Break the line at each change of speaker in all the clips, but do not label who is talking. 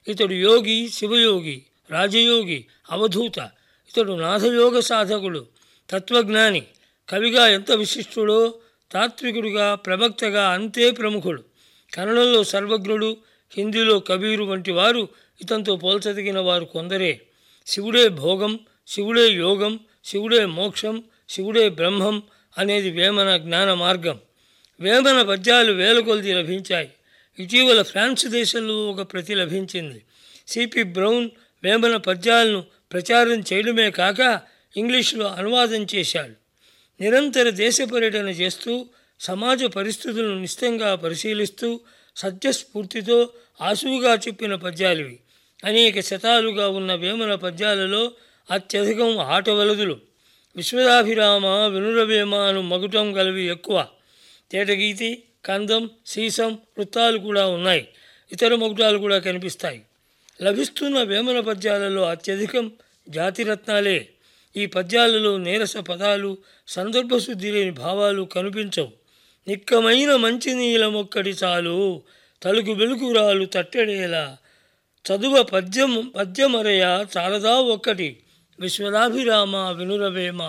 ఇతడు యోగి శివయోగి రాజయోగి అవధూత ఇతడు నాథయోగ సాధకుడు తత్వజ్ఞాని కవిగా ఎంత విశిష్టుడో తాత్వికుడిగా ప్రవక్తగా అంతే ప్రముఖుడు కన్నడంలో సర్వజ్ఞుడు హిందీలో కబీరు వంటి వారు ఇతనితో పోల్చదగిన వారు కొందరే శివుడే భోగం శివుడే యోగం శివుడే మోక్షం శివుడే బ్రహ్మం అనేది వేమన జ్ఞాన మార్గం వేమన పద్యాలు వేల కొలది లభించాయి ఇటీవల ఫ్రాన్స్ దేశంలో ఒక ప్రతి లభించింది సిపి బ్రౌన్ వేమన పద్యాలను ప్రచారం చేయడమే కాక ఇంగ్లీషులో అనువాదం చేశాడు నిరంతర దేశ పర్యటన చేస్తూ సమాజ పరిస్థితులను నిశ్చితంగా పరిశీలిస్తూ సత్యస్ఫూర్తితో ఆసువుగా చెప్పిన పద్యాలివి అనేక శతాలుగా ఉన్న వేమన పద్యాలలో అత్యధికం ఆటవలదులు విశ్వదాభిరామ వినురవేమ అను మగుటం గలవి ఎక్కువ తేటగీతి కందం సీసం వృత్తాలు కూడా ఉన్నాయి ఇతర మగుటాలు కూడా కనిపిస్తాయి లభిస్తున్న వేమన పద్యాలలో అత్యధికం జాతిరత్నాలే ఈ పద్యాలలో నీరస పదాలు సందర్భశుద్ధి లేని భావాలు కనిపించవు నిక్కమైన మంచినీలమొక్కటి చాలు తలుకు వెలుకురాలు తట్టడేలా చదువ పద్యం పద్యమరయ చాలదా ఒక్కటి విశ్వదాభిరామ వినురవేమ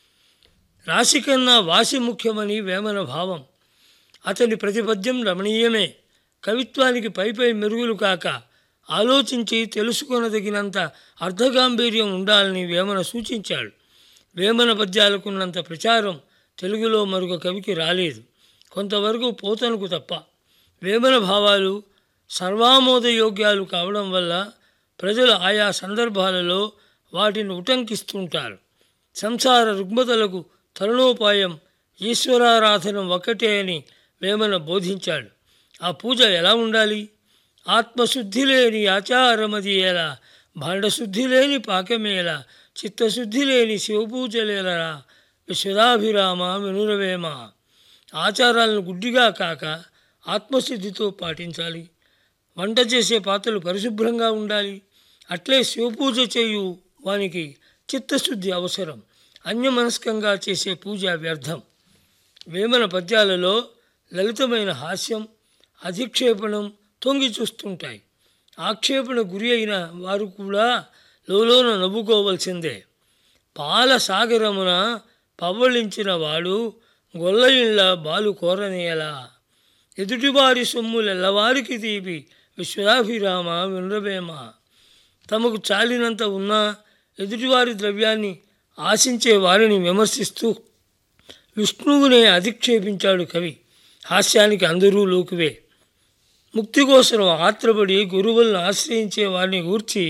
రాశి కన్నా వాసి ముఖ్యమని వేమన భావం అతని ప్రతిపద్యం రమణీయమే కవిత్వానికి పైపై మెరుగులు కాక ఆలోచించి తెలుసుకొనదగినంత అర్ధగాంభీర్యం ఉండాలని వేమన సూచించాడు వేమన పద్యాలకున్నంత ప్రచారం తెలుగులో మరొక కవికి రాలేదు కొంతవరకు పోతనకు తప్ప వేమన భావాలు సర్వామోదయోగ్యాలు కావడం వల్ల ప్రజలు ఆయా సందర్భాలలో వాటిని ఉటంకిస్తుంటారు సంసార రుగ్మతలకు తరుణోపాయం ఈశ్వరారాధన ఒక్కటే అని వేమన బోధించాడు ఆ పూజ ఎలా ఉండాలి ఆత్మశుద్ధి లేని ఆచారమది ఎలా భాండశుద్ధి లేని పాకమేలా చిత్తశుద్ధి లేని శివపూజలేలరా విశ్వదాభిరామ వినురవేమ ఆచారాలను గుడ్డిగా కాక ఆత్మశుద్ధితో పాటించాలి వంట చేసే పాత్రలు పరిశుభ్రంగా ఉండాలి అట్లే శివపూజ చేయు వానికి చిత్తశుద్ధి అవసరం అన్యమనస్కంగా చేసే పూజ వ్యర్థం వేమన పద్యాలలో లలితమైన హాస్యం అధిక్షేపణం తొంగి చూస్తుంటాయి ఆక్షేపణ గురి అయిన వారు కూడా లోలోన నవ్వుకోవలసిందే పాల సాగరమున పవ్వళించిన వాడు గొల్ల ఇళ్ళ బాలు కోరనేలా ఎదుటివారి సొమ్ములెల్లవారికి తీపి విశ్వదాభిరామ వినరవేమ తమకు చాలినంత ఉన్నా ఎదుటివారి ద్రవ్యాన్ని ఆశించే వారిని విమర్శిస్తూ విష్ణువునే అధిక్షేపించాడు కవి హాస్యానికి అందరూ లోకువే ముక్తి కోసం ఆత్రపడి గురువులను ఆశ్రయించే వారిని గూర్చి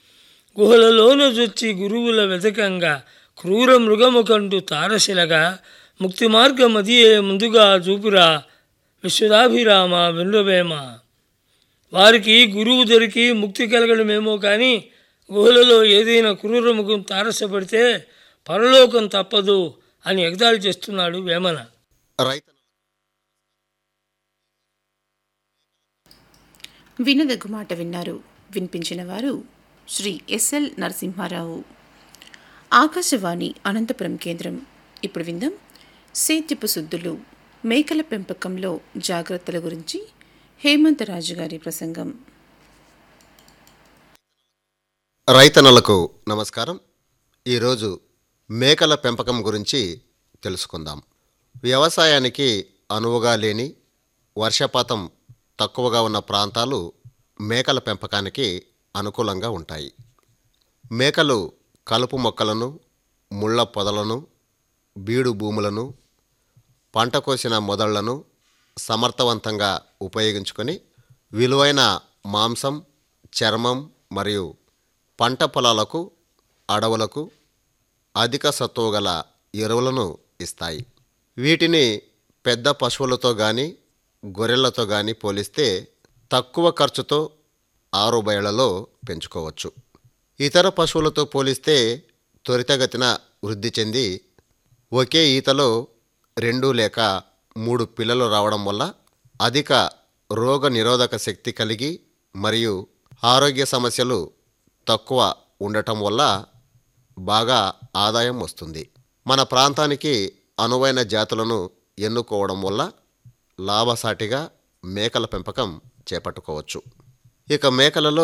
గుహలలోన జొచ్చి గురువుల వెతకంగా క్రూర మృగముకండు తారశిలగా ముక్తి మార్గమదియే ముందుగా చూపురా విశ్వదాభిరామ వినురవేమ వారికి గురువు దొరికి ముక్తి కలగడమేమో కానీ గుహలలో ఏదైనా క్రూరముఖం తారసపడితే పరలోకం తప్పదు అని ఎగతాళి చేస్తున్నాడు వేమన
రైతు
వినదగు మాట విన్నారు వినిపించిన వారు శ్రీ ఎస్ఎల్ నరసింహారావు ఆకాశవాణి అనంతపురం కేంద్రం ఇప్పుడు విందాం సేద్యపు శుద్ధులు మేకల పెంపకంలో జాగ్రత్తల గురించి హేమంతరాజు గారి ప్రసంగం
రైతన్నలకు నమస్కారం ఈరోజు మేకల పెంపకం గురించి తెలుసుకుందాం వ్యవసాయానికి అనువుగా లేని వర్షపాతం తక్కువగా ఉన్న ప్రాంతాలు మేకల పెంపకానికి అనుకూలంగా ఉంటాయి మేకలు కలుపు మొక్కలను ముళ్ళ పొదలను బీడు భూములను పంట కోసిన మొదళ్లను సమర్థవంతంగా ఉపయోగించుకొని విలువైన మాంసం చర్మం మరియు పంట పొలాలకు అడవులకు అధిక సత్తువ గల ఎరువులను ఇస్తాయి వీటిని పెద్ద పశువులతో కానీ గొర్రెలతో కానీ పోలిస్తే తక్కువ ఖర్చుతో ఆరు బయళ్లలో పెంచుకోవచ్చు ఇతర పశువులతో పోలిస్తే త్వరితగతిన వృద్ధి చెంది ఒకే ఈతలో రెండు లేక మూడు పిల్లలు రావడం వల్ల అధిక రోగ నిరోధక శక్తి కలిగి మరియు ఆరోగ్య సమస్యలు తక్కువ ఉండటం వల్ల బాగా ఆదాయం వస్తుంది మన ప్రాంతానికి అనువైన జాతులను ఎన్నుకోవడం వల్ల లాభసాటిగా మేకల పెంపకం చేపట్టుకోవచ్చు ఇక మేకలలో